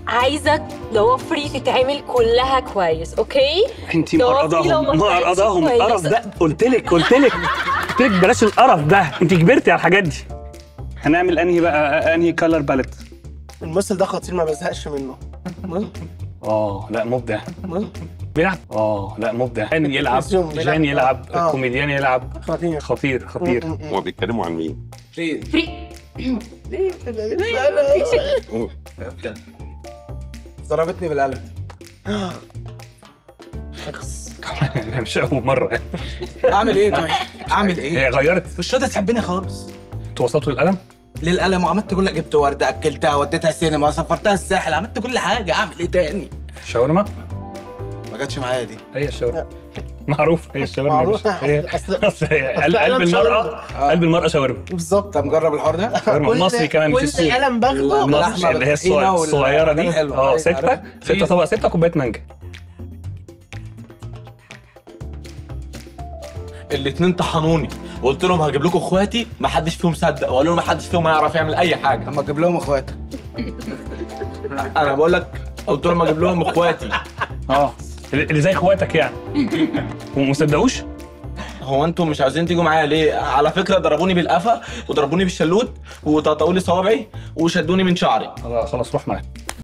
عايزه ضوافري تتعمل كلها كويس اوكي انت ضوافري لو مقرضاهم ما مقرضاهم طلعتش القرف كويسة. ده قلت لك قلت لك قلت لك بلاش القرف ده انت كبرتي على الحاجات دي هنعمل انهي بقى انهي كلر باليت الممثل ده خطير ما بزهقش منه اه لا مبدع بيلعب اه لا مبدع جان يلعب تلفزيون بيلعب. جان يلعب آه. كوميديان يلعب خطير خطير خطير هما بيتكلموا عن مين؟ ضربتني بالقلم مش اول مره يعني. اعمل ايه طيب؟ اعمل ايه؟ هي غيرت مش راضيه تحبني خالص انتوا وصلتوا للقلم للقلم وعملت كل جبت ورده اكلتها وديتها السينما سافرتها الساحل عملت كل حاجه اعمل ايه تاني؟ شاورما ما جاتش معايا دي هي الشاورما معروف هي الشاورما معروف. مش- هي أصل- أصل هي قلب أصل قلب قلم المرأة شاورما. قلب المرأة شاورما بالظبط طب مجرب الحوار ده؟ شاورما مصري كمان مش كل السوري قلم باخده اللحمة مصري اللي هي بالطحينة الصغ- وال- الصغيرة دي حلوة. اه أيوة، ستة عارف. ستة طبق ستة كوباية مانجا الاتنين طحنوني وقلت لهم هجيب لكم اخواتي ما حدش فيهم صدق وقالوا لهم ما حدش فيهم هيعرف يعمل اي حاجه اما اجيب لهم اخواتك انا بقول لك قلت لهم هجيب لهم اخواتي اه اللي زي اخواتك يعني وما صدقوش هو انتم مش عايزين تيجوا معايا ليه على فكره ضربوني بالقفا وضربوني بالشلوت وتقطعوا لي صوابعي وشدوني من شعري خلاص خلاص روح معايا